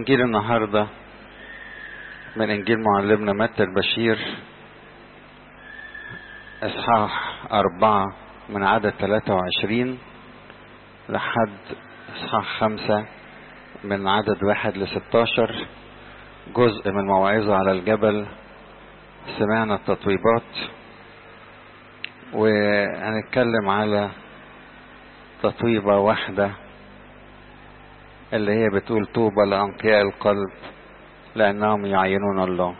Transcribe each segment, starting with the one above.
إنجيل النهاردة من إنجيل معلمنا متى البشير إصحاح أربعة من عدد 23 لحد إصحاح خمسة من عدد واحد لستاشر جزء من موعظة على الجبل سمعنا التطويبات وهنتكلم على تطويبة واحدة اللي هي بتقول طوبى لأنقياء القلب لأنهم يعينون الله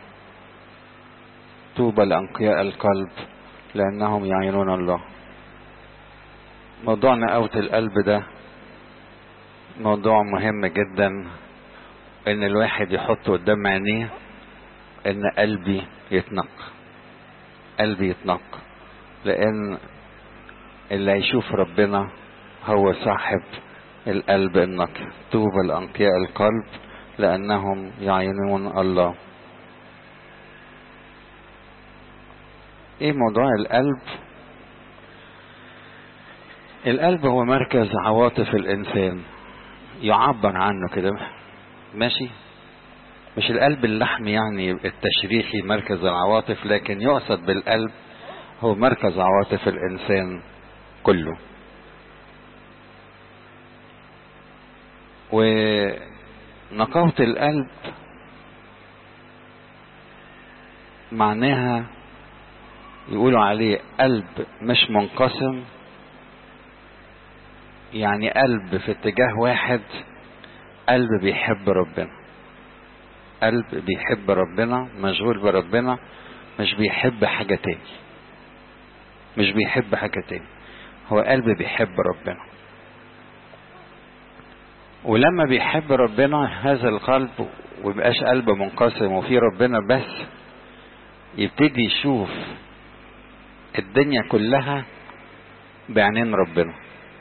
طوبى لأنقياء القلب لأنهم يعينون الله موضوع نقاوة القلب ده موضوع مهم جدا ان الواحد يحط قدام عينيه ان قلبي يتنق قلبي يتنق لان اللي هيشوف ربنا هو صاحب القلب النقي طوبى لأنقياء القلب لأنهم يعينون الله ايه موضوع القلب القلب هو مركز عواطف الانسان يعبر عنه كده ماشي مش القلب اللحمي يعني التشريحي مركز العواطف لكن يقصد بالقلب هو مركز عواطف الانسان كله ونقاوة القلب معناها يقولوا عليه قلب مش منقسم يعني قلب في اتجاه واحد قلب بيحب ربنا قلب بيحب ربنا مشغول بربنا مش بيحب حاجة تاني مش بيحب حاجة تاني هو قلب بيحب ربنا ولما بيحب ربنا هذا القلب ويبقاش قلب منقسم وفيه ربنا بس يبتدي يشوف الدنيا كلها بعينين ربنا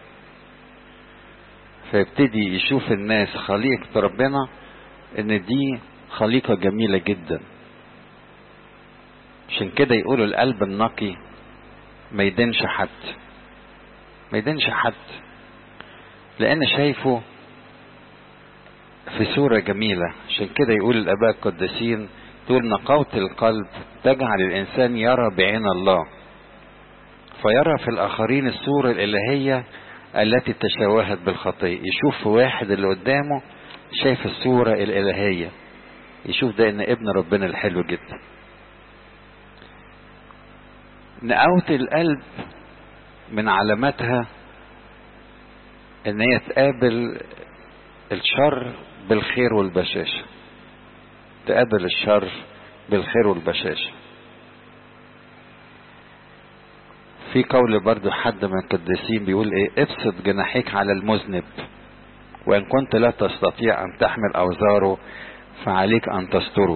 فيبتدي يشوف الناس خليقة ربنا ان دي خليقة جميلة جدا عشان كده يقولوا القلب النقي ما يدينش حد ما يدينش حد لان شايفه في صورة جميلة عشان كده يقول الاباء القديسين تقول نقاوة القلب تجعل الانسان يرى بعين الله فيرى في الاخرين الصورة الالهية التي تشوهت بالخطية يشوف في واحد اللي قدامه شايف الصورة الالهية يشوف ده ان ابن ربنا الحلو جدا نقاوة القلب من علاماتها ان هي تقابل الشر بالخير والبشاشة تقابل الشر بالخير والبشاشة في قول برضو حد من القديسين بيقول ايه ابسط جناحيك على المذنب وان كنت لا تستطيع ان تحمل اوزاره فعليك ان تستره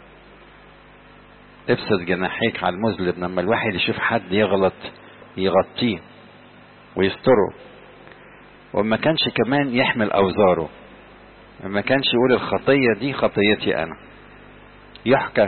ابسط جناحيك على المذنب لما الواحد يشوف حد يغلط يغطيه ويستره وما كانش كمان يحمل اوزاره ما كانش يقول الخطية دي خطيتي انا يحكى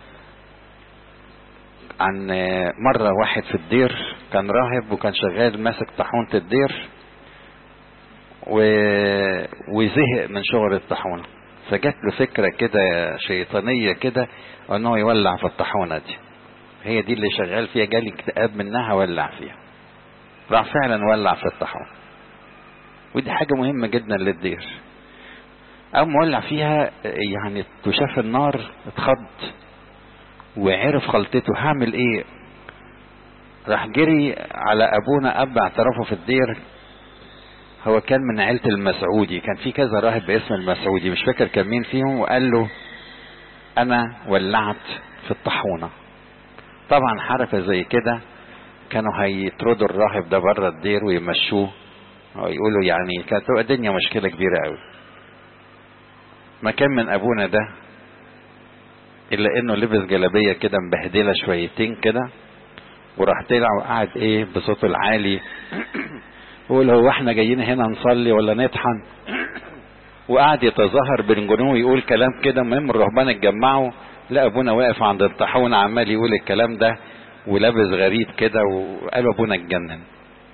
عن مرة واحد في الدير كان راهب وكان شغال ماسك طاحونة الدير و... وزهق من شغل الطاحونة فجات له فكرة كده شيطانية كده ان هو يولع في الطاحونة دي هي دي اللي شغال فيها جالي اكتئاب منها ولع فيها راح فعلا ولع في الطاحونة ودي حاجة مهمة جدا للدير أول ما ولع فيها يعني تشاف النار اتخض وعرف غلطته هعمل ايه راح جري على ابونا اب اعترفه في الدير هو كان من عيلة المسعودي كان في كذا راهب باسم المسعودي مش فاكر كان مين فيهم وقال له انا ولعت في الطاحونة طبعا حركة زي كده كانوا هيطردوا الراهب ده بره الدير ويمشوه ويقولوا يعني كانت تبقى الدنيا مشكلة كبيرة قوي ما كان من ابونا ده الا انه لبس جلابيه كده مبهدله شويتين كده وراح طلع وقعد ايه بصوته العالي يقول هو احنا جايين هنا نصلي ولا نطحن وقعد يتظاهر بالجنون ويقول كلام كده المهم الرهبان اتجمعوا لا ابونا واقف عند الطاحونه عمال يقول الكلام ده ولابس غريب كده وقالوا ابونا اتجنن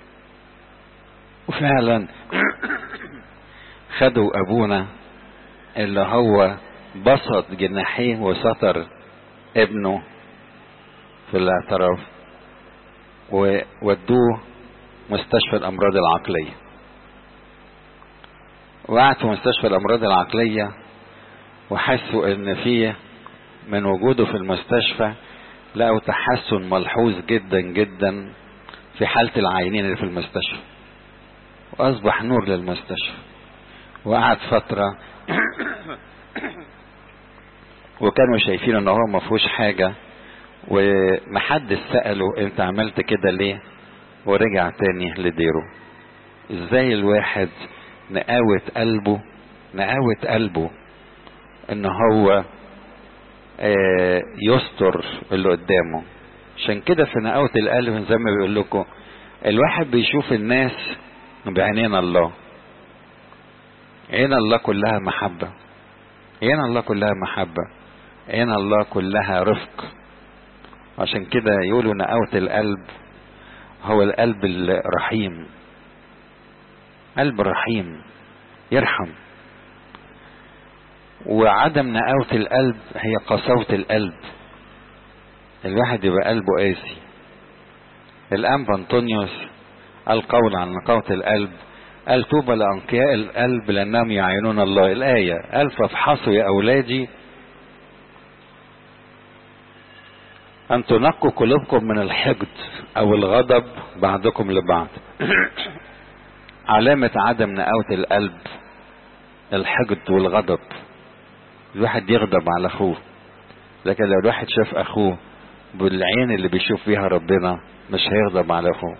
وفعلا خدوا ابونا اللي هو بسط جناحيه وستر ابنه في الاعتراف وودوه مستشفى الامراض العقليه وقعد في مستشفى الامراض العقليه وحسوا ان فيه من وجوده في المستشفى لقوا تحسن ملحوظ جدا جدا في حالة العينين اللي في المستشفى وأصبح نور للمستشفى وقعد فترة وكانوا شايفين ان هو ما فيهوش حاجة ومحدش سأله انت عملت كده ليه ورجع تاني لديره ازاي الواحد نقاوة قلبه نقاوة قلبه ان هو آه يستر اللي قدامه عشان كده في نقاوة القلب زي ما بيقول لكم الواحد بيشوف الناس بعينين الله عين الله كلها محبة عين الله كلها محبة عين الله كلها رفق عشان كده يقولوا نقاوة القلب هو القلب الرحيم قلب رحيم يرحم وعدم نقاوة القلب هي قساوة القلب الواحد يبقى قلبه قاسي الأنبا أنطونيوس قال قول عن نقاوة القلب قال طوبى لأنقياء القلب لأنهم يعينون الله الآية قال فافحصوا يا أولادي أن تنقوا قلوبكم من الحقد أو الغضب بعضكم لبعض علامة عدم نقاوة القلب الحقد والغضب الواحد يغضب على أخوه لكن لو الواحد شاف أخوه بالعين اللي بيشوف فيها ربنا مش هيغضب على أخوه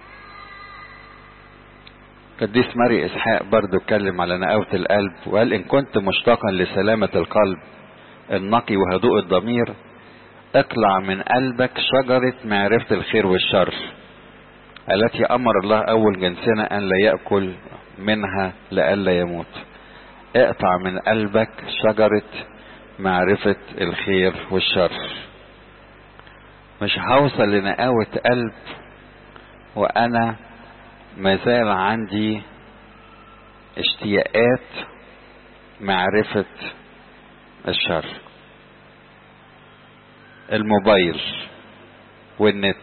قديس ماري إسحاق برضو اتكلم على نقاوة القلب وقال إن كنت مشتاقا لسلامة القلب النقي وهدوء الضمير اقلع من قلبك شجرة معرفة الخير والشر التي أمر الله أول جنسنا أن لا يأكل منها لئلا يموت اقطع من قلبك شجرة معرفة الخير والشر مش هوصل لنقاوة قلب وأنا مازال عندي اشتياقات معرفة الشر الموبايل والنت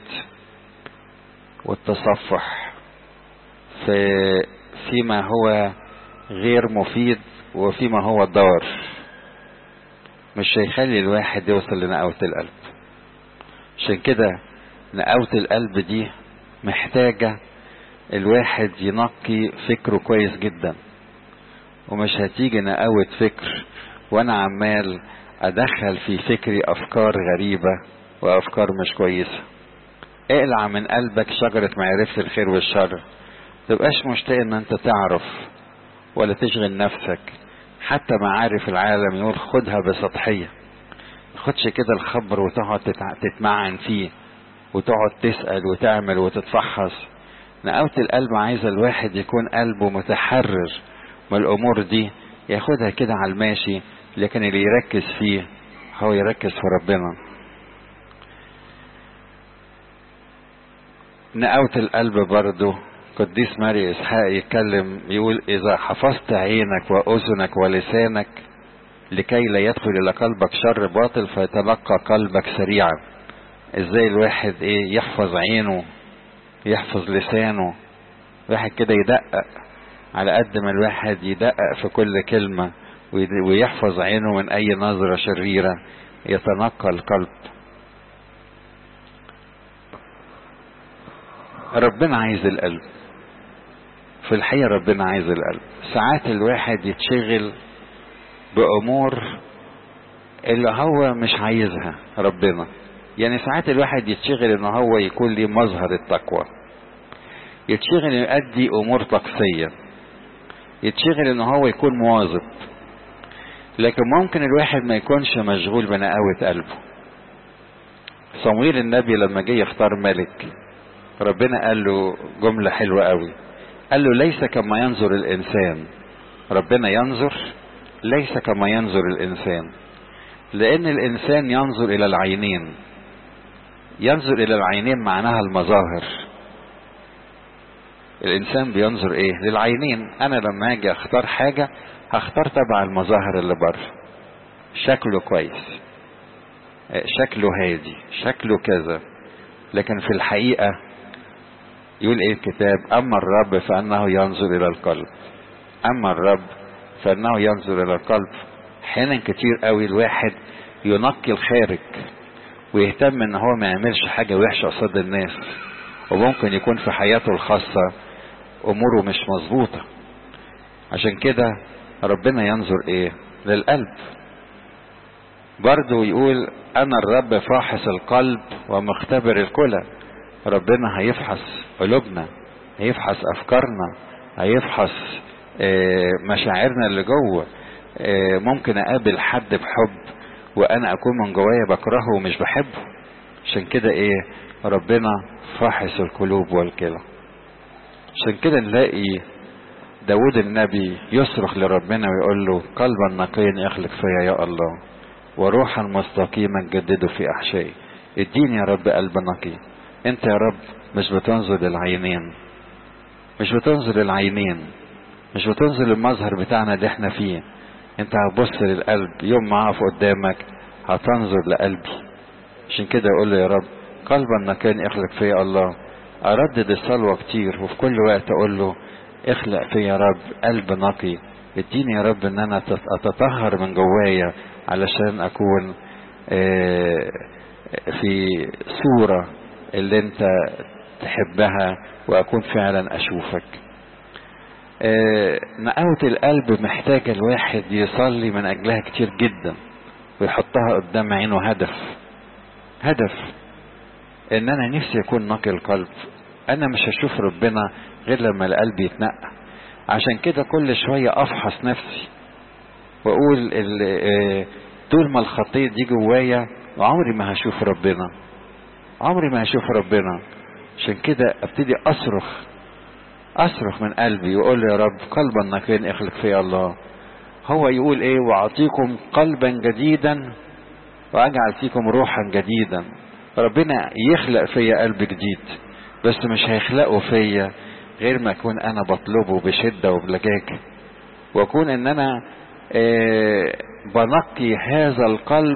والتصفح في فيما هو غير مفيد وفيما هو ضار مش هيخلي الواحد يوصل لنقاوة القلب عشان كده نقاوة القلب دي محتاجة الواحد ينقي فكره كويس جدا ومش هتيجي نقاوة فكر وانا عمال ادخل في فكري افكار غريبة وافكار مش كويسة اقلع من قلبك شجرة معرفة الخير والشر تبقاش مشتاق ان انت تعرف ولا تشغل نفسك حتى معارف العالم يقول خدها بسطحية خدش كده الخبر وتقعد تتمعن فيه وتقعد تسأل وتعمل وتتفحص نقاوة القلب عايزة الواحد يكون قلبه متحرر من الأمور دي ياخدها كده على الماشي لكن اللي يركز فيه هو يركز في ربنا نقاوة القلب برضه قديس ماري إسحاق يتكلم يقول إذا حفظت عينك وأذنك ولسانك لكي لا يدخل إلى قلبك شر باطل فيتلقى قلبك سريعا إزاي الواحد إيه يحفظ عينه يحفظ لسانه الواحد كده يدقق على قد ما الواحد يدقق في كل كلمة ويحفظ عينه من أي نظرة شريرة يتنقى القلب ربنا عايز القلب في الحقيقة ربنا عايز القلب ساعات الواحد يتشغل بأمور اللي هو مش عايزها ربنا يعني ساعات الواحد يتشغل ان هو يكون ليه مظهر التقوى يتشغل يؤدي امور طقسية يتشغل ان هو يكون مواظب لكن ممكن الواحد ما يكونش مشغول بنقاوة قلبه صمويل النبي لما جه يختار ملك ربنا قال له جملة حلوة قوي قال له ليس كما ينظر الإنسان ربنا ينظر ليس كما ينظر الإنسان لأن الإنسان ينظر إلى العينين ينظر إلى العينين معناها المظاهر الانسان بينظر ايه للعينين انا لما اجي اختار حاجة هختار تبع المظاهر اللي بره شكله كويس شكله هادي شكله كذا لكن في الحقيقة يقول ايه الكتاب اما الرب فانه ينظر الى القلب اما الرب فانه ينظر الى القلب احيانا كتير قوي الواحد ينقي الخارج ويهتم ان هو ما يعملش حاجة وحشة قصاد الناس وممكن يكون في حياته الخاصة اموره مش مظبوطة عشان كده ربنا ينظر ايه للقلب برضو يقول انا الرب فاحص القلب ومختبر الكلى ربنا هيفحص قلوبنا هيفحص افكارنا هيفحص مشاعرنا اللي جوه ممكن اقابل حد بحب وانا اكون من جوايا بكرهه ومش بحبه عشان كده ايه ربنا فاحص القلوب والكلى عشان كده نلاقي داود النبي يصرخ لربنا ويقول له قلبا نقيا يخلق فيا يا الله وروحا مستقيما جدده في احشائي اديني يا رب قلب نقي انت يا رب مش بتنظر للعينين مش بتنظر للعينين مش بتنظر للمظهر بتاعنا اللي احنا فيه انت هتبص للقلب يوم ما اقف قدامك هتنظر لقلبي عشان كده اقول له يا رب قلبا نقيا اخلق فيا الله اردد الصلوة كتير وفي كل وقت اقول له اخلق فيا يا رب قلب نقي اديني يا رب ان انا اتطهر من جوايا علشان اكون في صورة اللي انت تحبها واكون فعلا اشوفك نقاوة القلب محتاجة الواحد يصلي من اجلها كتير جدا ويحطها قدام عينه هدف هدف ان انا نفسي اكون نقي القلب انا مش هشوف ربنا غير لما القلب يتنقى عشان كده كل شوية افحص نفسي واقول طول ما الخطية دي جوايا عمري ما هشوف ربنا عمري ما هشوف ربنا عشان كده ابتدي اصرخ اصرخ من قلبي واقول له يا رب قلبا نقيا اخلق فيا الله هو يقول ايه واعطيكم قلبا جديدا واجعل فيكم روحا جديدا ربنا يخلق فيا قلب جديد بس مش هيخلقه فيا غير ما اكون انا بطلبه بشدة وبلجاجة واكون ان انا آه بنقي هذا القلب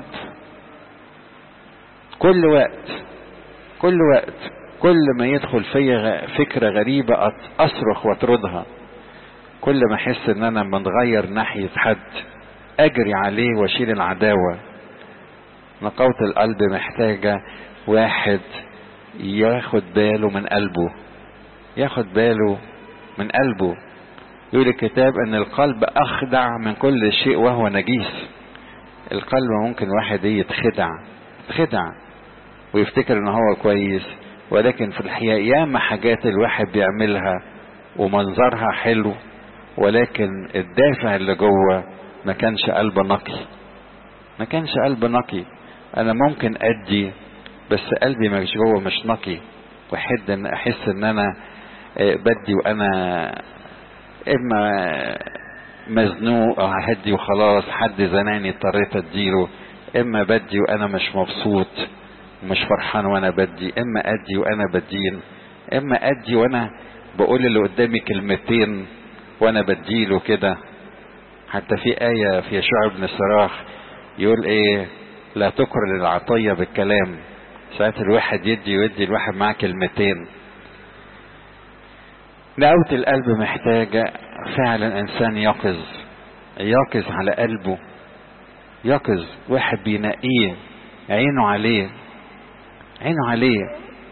كل وقت كل وقت كل ما يدخل فيا فكرة غريبة اصرخ واطردها كل ما احس ان انا بنغير ناحية حد اجري عليه واشيل العداوة نقاوة القلب محتاجة واحد ياخد باله من قلبه ياخد باله من قلبه يقول الكتاب ان القلب اخدع من كل شيء وهو نجيس القلب ممكن واحد يتخدع يتخدع ويفتكر ان هو كويس ولكن في الحقيقة ياما حاجات الواحد بيعملها ومنظرها حلو ولكن الدافع اللي جوه ما كانش قلب نقي ما كانش قلب نقي انا ممكن ادي بس قلبي مش جوه مش نقي واحد ان احس ان انا بدي وانا اما مزنوق او هدي وخلاص حد زناني اضطريت اديله اما بدي وانا مش مبسوط ومش فرحان وانا بدي اما ادي وانا بدين اما ادي وانا بقول اللي قدامي كلمتين وانا بديله كده حتى في آية في يشوع بن الصراخ يقول ايه لا تكرر العطية بالكلام ساعات الواحد يدي ويدي الواحد معاه كلمتين نقاوة القلب محتاجة فعلا انسان يقظ يقظ على قلبه يقظ واحد بينقيه عينه عليه عينه عليه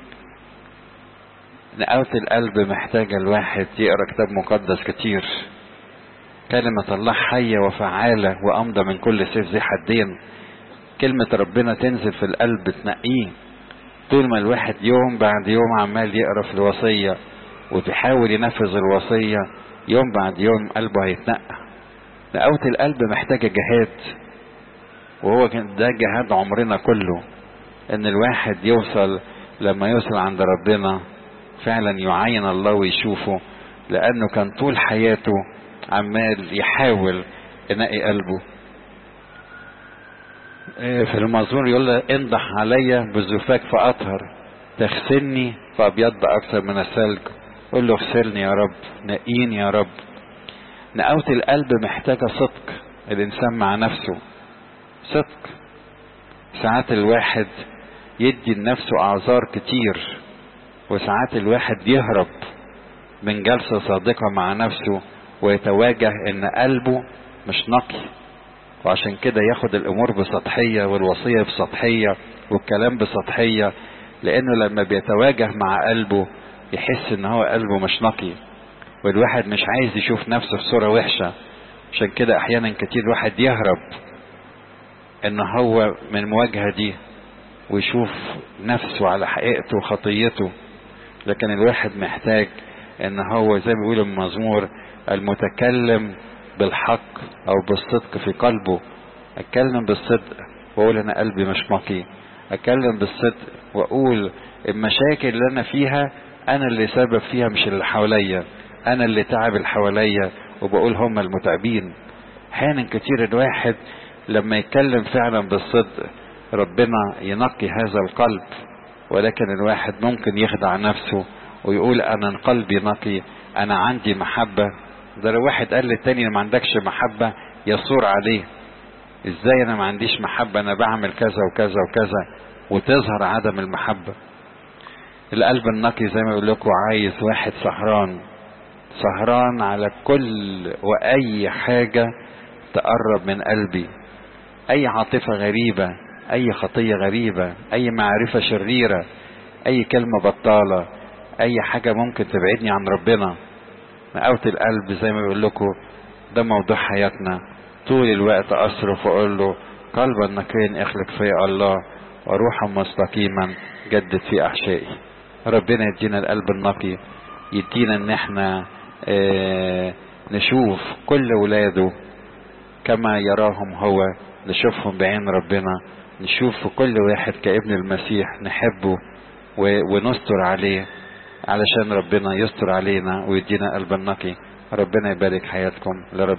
نقاوة القلب محتاجة الواحد يقرا كتاب مقدس كتير كلمة الله حية وفعالة وأمضى من كل سيف ذي حدين كلمة ربنا تنزل في القلب تنقيه طول ما الواحد يوم بعد يوم عمال يقرا في الوصية وبيحاول ينفذ الوصية يوم بعد يوم قلبه هيتنقى نقاوة القلب محتاجة جهاد وهو ده جهاد عمرنا كله ان الواحد يوصل لما يوصل عند ربنا فعلا يعين الله ويشوفه لانه كان طول حياته عمال يحاول ينقي قلبه في المزمور يقول له انضح عليا بزفاك فاطهر تغسلني فابيض اكثر من الثلج قول له اغسلني يا رب نقيني يا رب نقاوة القلب محتاجة صدق الإنسان مع نفسه صدق ساعات الواحد يدي لنفسه أعذار كتير وساعات الواحد يهرب من جلسة صادقة مع نفسه ويتواجه إن قلبه مش نقي وعشان كده ياخد الأمور بسطحية والوصية بسطحية والكلام بسطحية لأنه لما بيتواجه مع قلبه يحس إن هو قلبه مش نقي والواحد مش عايز يشوف نفسه في صورة وحشة عشان كده أحيانا كتير واحد يهرب إن هو من المواجهة دي ويشوف نفسه على حقيقته وخطيته لكن الواحد محتاج ان هو زي ما بيقولوا المزمور المتكلم بالحق او بالصدق في قلبه اتكلم بالصدق واقول انا قلبي مش نقي اتكلم بالصدق واقول المشاكل اللي انا فيها انا اللي سبب فيها مش اللي حواليا انا اللي تعب اللي حواليا وبقول هم المتعبين احيانا كتير الواحد لما يتكلم فعلا بالصدق ربنا ينقي هذا القلب ولكن الواحد ممكن يخدع نفسه ويقول انا قلبي نقي انا عندي محبة ده لو واحد قال للتاني ما عندكش محبة يصور عليه ازاي انا ما عنديش محبة انا بعمل كذا وكذا وكذا وتظهر عدم المحبة القلب النقي زي ما يقول لكم عايز واحد سهران سهران على كل واي حاجة تقرب من قلبي اي عاطفة غريبة اي خطية غريبة اي معرفة شريرة اي كلمة بطالة اي حاجة ممكن تبعدني عن ربنا مقاوة القلب زي ما بيقول لكم ده موضوع حياتنا طول الوقت اصرف واقول له قلبا نقيا اخلق فيا الله وروحا مستقيما جدد في احشائي ربنا يدينا القلب النقي يدينا ان احنا اه نشوف كل ولاده كما يراهم هو نشوفهم بعين ربنا نشوف في كل واحد كابن المسيح نحبه ونستر عليه علشان ربنا يستر علينا ويدينا قلب نقي ربنا يبارك حياتكم لرب